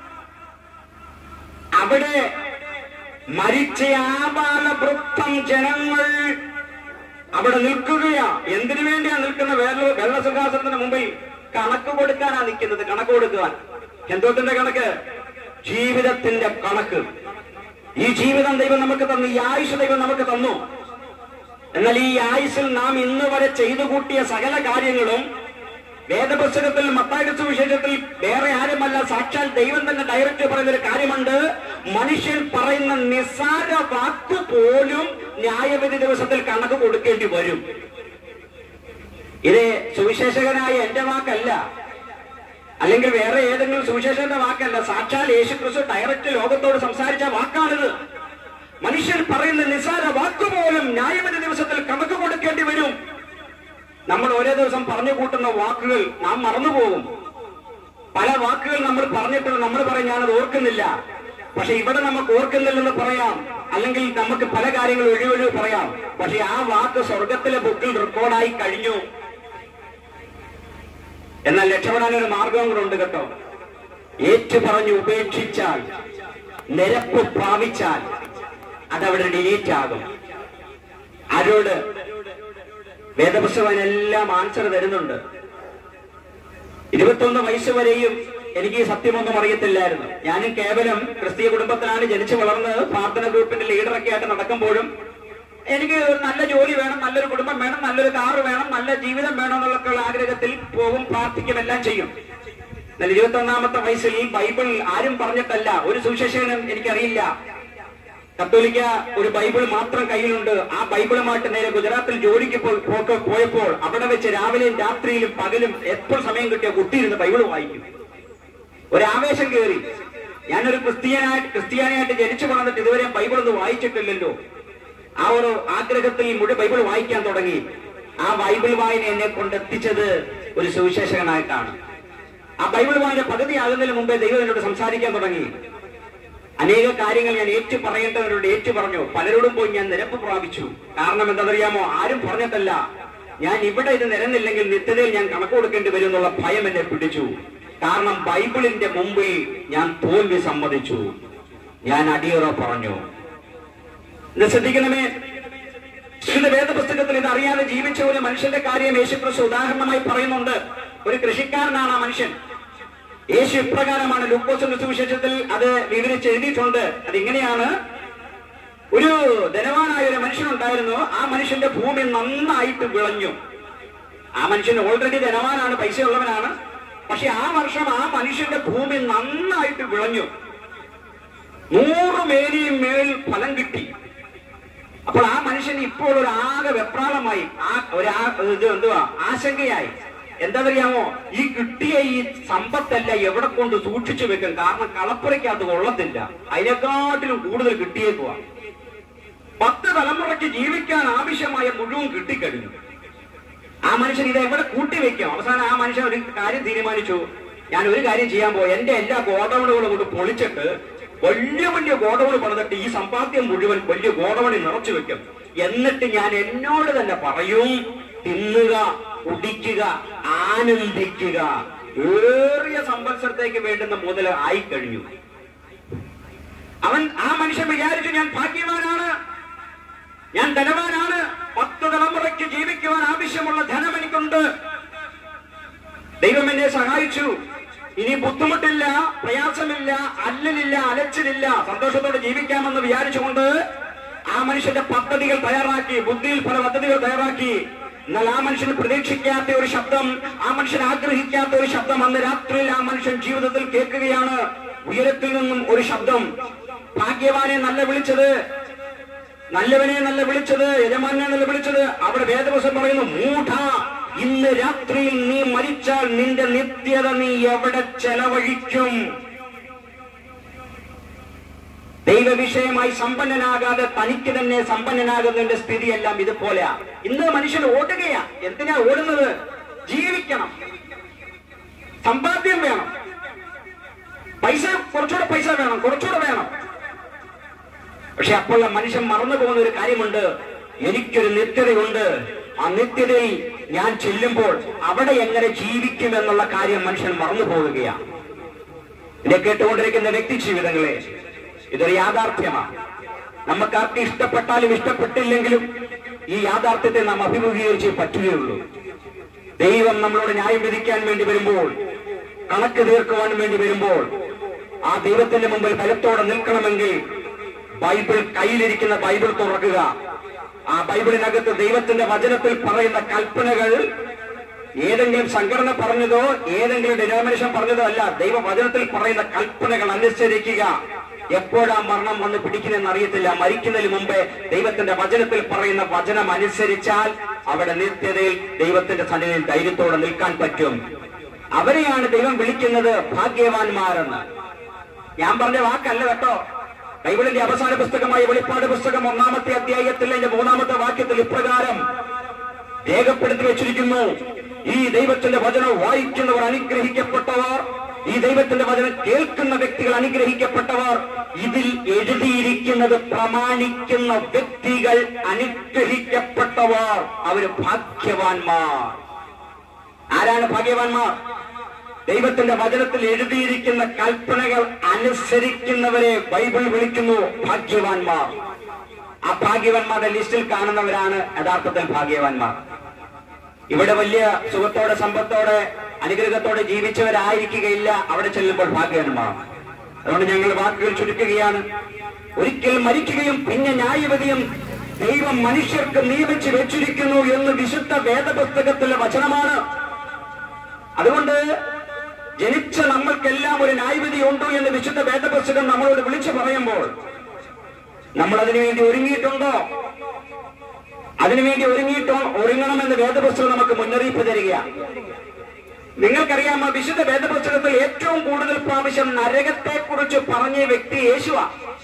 അവിടെ മരിച്ച ആപാലവൃത്തം ജനങ്ങൾ അവിടെ നിൽക്കുകയാ എന്തിനു വേണ്ടിയാ നിൽക്കുന്ന വെള്ള വെള്ള സിംഹാസനത്തിന് മുമ്പിൽ കണക്ക് കൊടുക്കാനാ നിൽക്കുന്നത് കണക്ക് കൊടുക്കുവാൻ എന്തോത്തിന്റെ കണക്ക് ജീവിതത്തിന്റെ കണക്ക് ഈ ജീവിതം ദൈവം നമുക്ക് തന്നു ഈ ആയുഷ് ദൈവം നമുക്ക് തന്നു എന്നാൽ ഈ ആയുസിൽ നാം ഇന്ന് വരെ ചെയ്തു കൂട്ടിയ സകല കാര്യങ്ങളും വേദപുസ്തകത്തിൽ മത്തായുടെ സുവിശേഷത്തിൽ വേറെ ആരുമല്ല സാക്ഷാൽ ദൈവം തന്നെ ഡയറക്റ്റ് പറയുന്ന ഒരു കാര്യമുണ്ട് മനുഷ്യൻ പറയുന്ന നിസ്സാര വാക്ക് പോലും ന്യായവിധി ദിവസത്തിൽ കണക്ക് കൊടുക്കേണ്ടി വരും ഇത് സുവിശേഷകനായ എന്റെ വാക്കല്ല അല്ലെങ്കിൽ വേറെ ഏതെങ്കിലും സുവിശേഷന്റെ വാക്കല്ല സാക്ഷാൽ യേശു ക്രിസ്തു ഡയറക്റ്റ് ലോകത്തോട് സംസാരിച്ച വാക്കാണിത് മനുഷ്യൻ പറയുന്ന നിസ്സാര വാക്കുപോലും ന്യായവിധി ദിവസത്തിൽ കണക്ക് കൊടുക്കേണ്ടി വരും നമ്മൾ ഓരോ ദിവസം പറഞ്ഞു കൂട്ടുന്ന വാക്കുകൾ നാം മറന്നുപോകും പല വാക്കുകൾ നമ്മൾ പറഞ്ഞിട്ടുണ്ട് നമ്മൾ പറയും ഞാനത് ഓർക്കുന്നില്ല പക്ഷെ ഇവിടെ നമുക്ക് ഓർക്കുന്നില്ലെന്ന് പറയാം അല്ലെങ്കിൽ നമുക്ക് പല കാര്യങ്ങൾ ഒഴിവൊഴിവ് പറയാം പക്ഷെ ആ വാക്ക് സ്വർഗത്തിലെ ബുക്കിൽ റെക്കോർഡായി കഴിഞ്ഞു എന്നാൽ രക്ഷപ്പെടാൻ ഒരു മാർഗം കൂടെ ഉണ്ട് കേട്ടോ ഏറ്റു പറഞ്ഞ് ഉപേക്ഷിച്ചാൽ നിരപ്പ് പ്രാപിച്ചാൽ അതവിടെ ഡിലീറ്റ് ആകും ആരോട് വേദപുസ്തകം അതിനെല്ലാം ആൻസർ തരുന്നുണ്ട് ഇരുപത്തൊന്ന് വയസ്സ് വരെയും എനിക്ക് ഈ സത്യമൊന്നും അറിയത്തില്ലായിരുന്നു ഞാനും കേവലം ക്രിസ്തീയ കുടുംബത്തിലാണ് ജനിച്ചു വളർന്നത് പ്രാർത്ഥന ഗ്രൂപ്പിന്റെ ലീഡറൊക്കെ ആയിട്ട് നടക്കുമ്പോഴും എനിക്ക് ഒരു നല്ല ജോലി വേണം നല്ലൊരു കുടുംബം വേണം നല്ലൊരു കാറ് വേണം നല്ല ജീവിതം വേണം എന്നുള്ളൊക്കെയുള്ള ആഗ്രഹത്തിൽ പോകും പ്രാർത്ഥിക്കും എല്ലാം ചെയ്യും എന്നാൽ ഇരുപത്തി ഒന്നാമത്തെ വയസ്സിൽ ഈ ബൈബിൾ ആരും പറഞ്ഞിട്ടല്ല ഒരു സുവിശേഷകനും എനിക്കറിയില്ല കത്തോലിക്ക ഒരു ബൈബിൾ മാത്രം കയ്യിലുണ്ട് ആ ബൈബിളുമായിട്ട് നേരെ ഗുജറാത്തിൽ ജോലിക്ക് പോ- പോക്ക് പോയപ്പോൾ അവിടെ വെച്ച് രാവിലെയും രാത്രിയിലും പകലും എപ്പോൾ സമയം കിട്ടിയ കുട്ടിയിരുന്ന് ബൈബിൾ വായിക്കും ഒരാവേശം കയറി ഞാനൊരു ക്രിസ്ത്യാനായിട്ട് ക്രിസ്ത്യാനിയായിട്ട് ജനിച്ചു വളർന്നിട്ട് ഇതുവരെ ബൈബിൾ ഒന്നും വായിച്ചിട്ടില്ലല്ലോ ആ ഒരു ആഗ്രഹത്തിൽ മുഴുവൻ ബൈബിൾ വായിക്കാൻ തുടങ്ങി ആ ബൈബിൾ വായന എന്നെ കൊണ്ടെത്തിച്ചത് ഒരു സുവിശേഷകനായിട്ടാണ് ആ ബൈബിൾ വായന പകുതിയാകുന്നതിന് മുമ്പേ ദൈവം എന്നോട് സംസാരിക്കാൻ തുടങ്ങി അനേക കാര്യങ്ങൾ ഞാൻ ഏറ്റു പറയേണ്ടവരോട് ഏറ്റു പറഞ്ഞു പലരോടും പോയി ഞാൻ നിരപ്പ് പ്രാപിച്ചു കാരണം എന്താണെന്നറിയാമോ ആരും പറഞ്ഞിട്ടല്ല ഞാൻ ഇവിടെ ഇത് നിരന്നില്ലെങ്കിൽ നിത്യതയിൽ ഞാൻ കണക്ക് കൊടുക്കേണ്ടി വരും എന്നുള്ള ഭയം എന്നെ പിടിച്ചു കാരണം ബൈബിളിന്റെ മുമ്പിൽ ഞാൻ തോൽവി സമ്മതിച്ചു ഞാൻ അടിയറ പറഞ്ഞു ഇത് ശ്രദ്ധിക്കണമേ വിശുദ്ധ വേദപുസ്തകത്തിൽ ഇത് അറിയാതെ ജീവിച്ച ഒരു മനുഷ്യന്റെ കാര്യം യേശുക്രിസ്തു ഉദാഹരണമായി പറയുന്നുണ്ട് ഒരു കൃഷിക്കാരനാണ് ആ മനുഷ്യൻ യേശു ഇപ്രകാരമാണ് ലൂക്കോസിന്റെ സുവിശേഷത്തിൽ അത് വിവരിച്ച് എഴുതിയിട്ടുണ്ട് അതിങ്ങനെയാണ് ഒരു ധനവാനായ ഒരു മനുഷ്യനുണ്ടായിരുന്നു ആ മനുഷ്യന്റെ ഭൂമി നന്നായിട്ട് വിളഞ്ഞു ആ മനുഷ്യൻ ഓൾറെഡി ധനവാനാണ് പൈസ ഉള്ളവനാണ് പക്ഷെ ആ വർഷം ആ മനുഷ്യന്റെ ഭൂമി നന്നായിട്ട് വിളഞ്ഞു നൂറ് മേനിയും മേൽ ഫലം കിട്ടി അപ്പോൾ ആ മനുഷ്യൻ ഇപ്പോൾ ഒരു ആകെ വെപ്രാളമായി ആ ഒരു ആ- ഇത് എന്തുവാ ആശങ്കയായി എന്താണെന്നറിയാമോ ഈ കിട്ടിയ ഈ സമ്പത്തല്ല എവിടെ കൊണ്ട് സൂക്ഷിച്ചു വെക്കും കാരണം കളപ്പുരയ്ക്ക് അത് കൊള്ളത്തില്ല അതിനെക്കാട്ടിലും കൂടുതൽ കിട്ടിയേക്കുവാ പത്ത് തലമുറയ്ക്ക് ജീവിക്കാൻ ആവശ്യമായ മുഴുവൻ കിട്ടിക്കഴിഞ്ഞു ആ മനുഷ്യൻ ഇത് എവിടെ കൂട്ടിവെക്കും അവസാനം ആ മനുഷ്യൻ ഒരു കാര്യം തീരുമാനിച്ചു ഞാൻ ഒരു കാര്യം ചെയ്യാൻ പോയി എന്റെ എല്ലാ ഗോഡൌണുകളും കൊണ്ട് പൊളിച്ചിട്ട് വലിയ വലിയ ഗോഡൌൺ പണിതിട്ട് ഈ സമ്പാദ്യം മുഴുവൻ വലിയ ഗോഡൌണിൽ നിറച്ചു വെക്കും എന്നിട്ട് ഞാൻ എന്നോട് തന്നെ പറയും തിന്നുക കുടിക്കുക ആനന്ദിക്കുക ഏറിയ സംവത്സരത്തേക്ക് വേണ്ടുന്ന മുതൽ ആയി കഴിഞ്ഞു അവൻ ആ മനുഷ്യൻ വിചാരിച്ചു ഞാൻ ഭാഗ്യവാനാണ് ഞാൻ ധനവാനാണ് പത്ത് തലമുറയ്ക്ക് ജീവിക്കുവാൻ ആവശ്യമുള്ള ധനം എനിക്കുണ്ട് ദൈവം എന്നെ സഹായിച്ചു ഇനി ബുദ്ധിമുട്ടില്ല പ്രയാസമില്ല അല്ലലില്ല അലച്ചിലില്ല സന്തോഷത്തോടെ ജീവിക്കാമെന്ന് വിചാരിച്ചുകൊണ്ട് ആ മനുഷ്യന്റെ പദ്ധതികൾ തയ്യാറാക്കി ബുദ്ധിയിൽ പല പദ്ധതികൾ തയ്യാറാക്കി എന്നാൽ ആ മനുഷ്യന് പ്രതീക്ഷിക്കാത്ത ഒരു ശബ്ദം ആ മനുഷ്യൻ ആഗ്രഹിക്കാത്ത ഒരു ശബ്ദം അന്ന് രാത്രിയിൽ ആ മനുഷ്യൻ ജീവിതത്തിൽ കേൾക്കുകയാണ് ഉയരത്തിൽ നിന്നും ഒരു ശബ്ദം ഭാഗ്യവാനെ നല്ല വിളിച്ചത് നല്ലവനെ നല്ല വിളിച്ചത് യജമാനെ നല്ല വിളിച്ചത് അവിടെ വേദവസം പറയുന്നു മൂഢ ഇന്ന് രാത്രിയിൽ നീ മരിച്ചാൽ നിന്റെ നിത്യത നീ എവിടെ ചെലവഴിക്കും ദൈവവിഷയമായി സമ്പന്നനാകാതെ തനിക്ക് തന്നെ സമ്പന്നനാകുന്നതിന്റെ സ്ഥിതിയെല്ലാം ഇതുപോലെയാ ഇന്ന് മനുഷ്യൻ ഓടുകയാ എന്തിനാ ഓടുന്നത് ജീവിക്കണം സമ്പാദ്യം വേണം പൈസ കുറച്ചുകൂടെ പൈസ വേണം കുറച്ചുകൂടെ വേണം പക്ഷെ അപ്പോൾ ആ മനുഷ്യൻ മറന്നു പോകുന്ന ഒരു കാര്യമുണ്ട് എനിക്കൊരു നിത്യതയുണ്ട് ആ നിത്യതയിൽ ഞാൻ ചെല്ലുമ്പോൾ അവിടെ എങ്ങനെ ജീവിക്കുമെന്നുള്ള കാര്യം മനുഷ്യൻ മറന്നു പോവുകയാണ് ഇന്നെ കേട്ടുകൊണ്ടിരിക്കുന്ന വ്യക്തി ജീവിതങ്ങളെ ഇതൊരു യാഥാർത്ഥ്യമാണ് നമുക്കാർക്ക് ഇഷ്ടപ്പെട്ടാലും ഇഷ്ടപ്പെട്ടില്ലെങ്കിലും ഈ യാഥാർത്ഥ്യത്തെ നാം അഭിമുഖീകരിച്ചേ പറ്റുകയുള്ളൂ ദൈവം നമ്മളോട് ന്യായം വിധിക്കാൻ വേണ്ടി വരുമ്പോൾ കണക്ക് തീർക്കുവാൻ വേണ്ടി വരുമ്പോൾ ആ ദൈവത്തിന്റെ മുമ്പിൽ ബലത്തോടെ നിൽക്കണമെങ്കിൽ ബൈബിൾ കയ്യിലിരിക്കുന്ന ബൈബിൾ തുറക്കുക ആ ബൈബിളിനകത്ത് ദൈവത്തിന്റെ വചനത്തിൽ പറയുന്ന കൽപ്പനകൾ ഏതെങ്കിലും സംഘടന പറഞ്ഞതോ ഏതെങ്കിലും ഡിനോമിനേഷൻ പറഞ്ഞതോ അല്ല ദൈവവചനത്തിൽ പറയുന്ന കൽപ്പനകൾ അനുസരിക്കുക എപ്പോഴാ മരണം വന്ന് പിടിക്കുന്നെന്ന് അറിയത്തില്ല മരിക്കുന്നതിന് മുമ്പേ ദൈവത്തിന്റെ വചനത്തിൽ പറയുന്ന വചനം അനുസരിച്ചാൽ അവിടെ നിത്യതയിൽ ദൈവത്തിന്റെ സന്നിധിയിൽ ധൈര്യത്തോടെ നിൽക്കാൻ പറ്റും അവരെയാണ് ദൈവം വിളിക്കുന്നത് ഭാഗ്യവാന്മാരെന്ന് ഞാൻ പറഞ്ഞ വാക്കല്ല കേട്ടോ ബൈബിളിന്റെ അവസാന പുസ്തകമായ വെളിപ്പാട് പുസ്തകം ഒന്നാമത്തെ അധ്യായത്തിൽ അതിന്റെ മൂന്നാമത്തെ വാക്യത്തിൽ ഇപ്രകാരം രേഖപ്പെടുത്തി വെച്ചിരിക്കുന്നു ഈ ദൈവത്തിന്റെ വചനം വായിക്കുന്നവർ അനുഗ്രഹിക്കപ്പെട്ടവർ ഈ ദൈവത്തിന്റെ വചനം കേൾക്കുന്ന വ്യക്തികൾ അനുഗ്രഹിക്കപ്പെട്ടവർ ഇതിൽ എഴുതിയിരിക്കുന്നത് പ്രമാണിക്കുന്ന വ്യക്തികൾ അനുഗ്രഹിക്കപ്പെട്ടവർ അവര് ഭാഗ്യവാന്മാർ ആരാണ് ഭാഗ്യവാന്മാർ ദൈവത്തിന്റെ വചനത്തിൽ എഴുതിയിരിക്കുന്ന കൽപ്പനകൾ അനുസരിക്കുന്നവരെ ബൈബിൾ വിളിക്കുന്നു ഭാഗ്യവാന്മാർ ആ ഭാഗ്യവാന്മാരുടെ ലിസ്റ്റിൽ കാണുന്നവരാണ് യഥാർത്ഥത്തിൽ ഭാഗ്യവാന്മാർ ഇവിടെ വലിയ സുഖത്തോടെ സമ്പത്തോടെ അനുഗ്രഹത്തോടെ ജീവിച്ചവരായിരിക്കുകയില്ല അവിടെ ചെല്ലുമ്പോൾ ഭാഗ്യവാന്മാർ അതുകൊണ്ട് ഞങ്ങൾ വാക്കുകൾ ചുരുക്കുകയാണ് ഒരിക്കൽ മരിക്കുകയും പിന്നെ ന്യായവതിയും ദൈവം മനുഷ്യർക്ക് നിയമിച്ച് വെച്ചിരിക്കുന്നു എന്ന് വിശുദ്ധ വേദപുസ്തകത്തിലെ വചനമാണ് അതുകൊണ്ട് ജനിച്ച നമ്മൾക്കെല്ലാം ഒരു ന്യായവിധി ഉണ്ട് എന്ന് വിശുദ്ധ വേദപുസ്തകം നമ്മളോട് വിളിച്ചു പറയുമ്പോൾ നമ്മൾ അതിനുവേണ്ടി ഒരുങ്ങിയിട്ടുണ്ടോ അതിനുവേണ്ടി ഒരുങ്ങിയിട്ടോ ഒരുങ്ങണമെന്ന് വേദപുസ്തകം നമുക്ക് മുന്നറിയിപ്പ് തരികയാണ് നിങ്ങൾക്കറിയാമോ വിശുദ്ധ വേദപുസ്തകത്തിൽ ഏറ്റവും കൂടുതൽ പ്രാവശ്യം നരകത്തെ കുറിച്ച് പറഞ്ഞ വ്യക്തി യേശുവാ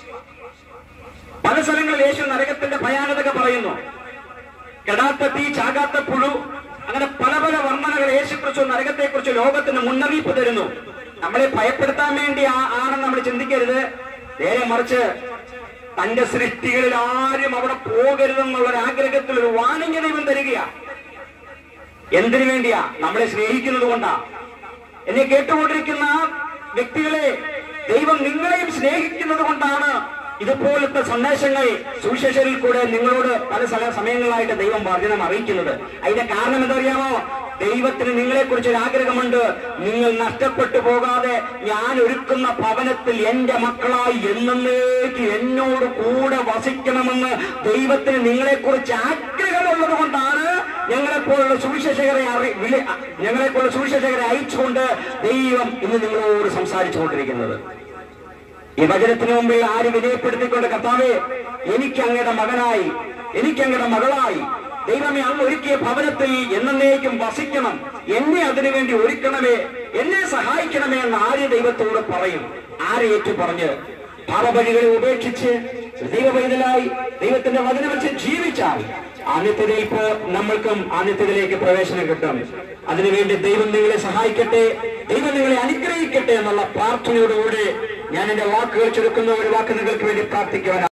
പല സ്ഥലങ്ങളിൽ യേശു നരകത്തിന്റെ ഭയാനതക പറയുന്നു കെടാത്ത തീ ചാകാത്ത പുഴു അങ്ങനെ പല പല വർണ്ണനകൾ യേശുക്കുറിച്ച് നരകത്തെക്കുറിച്ച് ലോകത്തിന് മുന്നറിയിപ്പ് തരുന്നു നമ്മളെ ഭയപ്പെടുത്താൻ വേണ്ടി ആ- ആണെന്ന് നമ്മൾ ചിന്തിക്കരുത് നേരെ മറിച്ച് തന്റെ സൃഷ്ടികളിൽ ആരും അവിടെ പോകരുതെന്നുള്ള ഒരു ആഗ്രഹത്തിൽ ഒരു വാണിംഗ് ദൈവം തരികയാ എന്തിനു വേണ്ടിയാ നമ്മളെ സ്നേഹിക്കുന്നത് കൊണ്ടാ എന്നെ കേട്ടുകൊണ്ടിരിക്കുന്ന വ്യക്തികളെ ദൈവം നിങ്ങളെയും സ്നേഹിക്കുന്നത് കൊണ്ടാണ് ഇതുപോലത്തെ സന്ദേശങ്ങൾ സുവിശേഷരിൽ കൂടെ നിങ്ങളോട് പല സ്ഥല സമയങ്ങളായിട്ട് ദൈവം വചനം അറിയിക്കുന്നത് അതിന്റെ കാരണം എന്തറിയാമോ ദൈവത്തിന് നിങ്ങളെ കുറിച്ച് ഒരു ആഗ്രഹമുണ്ട് നിങ്ങൾ നഷ്ടപ്പെട്ടു പോകാതെ ഞാൻ ഒരുക്കുന്ന ഭവനത്തിൽ എന്റെ മക്കളായി എന്നേക്ക് എന്നോട് കൂടെ വസിക്കണമെന്ന് ദൈവത്തിന് നിങ്ങളെ കുറിച്ച് ആഗ്രഹമുള്ളത് കൊണ്ടാണ് ഞങ്ങളെപ്പോലുള്ള സുവിശേഷകരെ അറി- വിളി- ഞങ്ങളെപ്പോലുള്ള സുവിശേഷകരെ അയച്ചുകൊണ്ട് ദൈവം ഇന്ന് നിങ്ങളോട് സംസാരിച്ചുകൊണ്ടിരിക്കുന്നത് ഈ വചനത്തിന് മുമ്പിൽ ആര് വിനയപ്പെടുത്തിക്കൊണ്ട് കർത്താവേ എനിക്ക് അങ്ങയുടെ മകനായി എനിക്ക് അങ്ങയുടെ മകളായി ദൈവമേ അങ്ങ് ഒരുക്കിയ ഭവനത്തിൽ എന്നേക്കും വസിക്കണം എന്നെ അതിനുവേണ്ടി ഒരുക്കണമേ എന്നെ സഹായിക്കണമേ എന്ന് ആര് ദൈവത്തോട് പറയും ആരെ ഏറ്റു പറഞ്ഞ് പാപവഴികളെ ഉപേക്ഷിച്ച് ദൈവവൈതലായി ദൈവത്തിന്റെ വചനം വെച്ച് ജീവിച്ചാൽ ആ നിത്യതയിൽ ഇപ്പോ നമ്മൾക്കും ആ നിത്യതയിലേക്ക് പ്രവേശനം കിട്ടും അതിനുവേണ്ടി ദൈവം നിങ്ങളെ സഹായിക്കട്ടെ ദൈവം നിങ്ങളെ അനുഗ്രഹിക്കട്ടെ എന്നുള്ള പ്രാർത്ഥനയോടുകൂടി ഞാൻ എന്റെ വാക്കുകൾ ചുരുക്കുന്ന ഒരു വാക്ക് നിങ്ങൾക്ക് വേണ്ടി പ്രാർത്ഥിക്കുവാൻ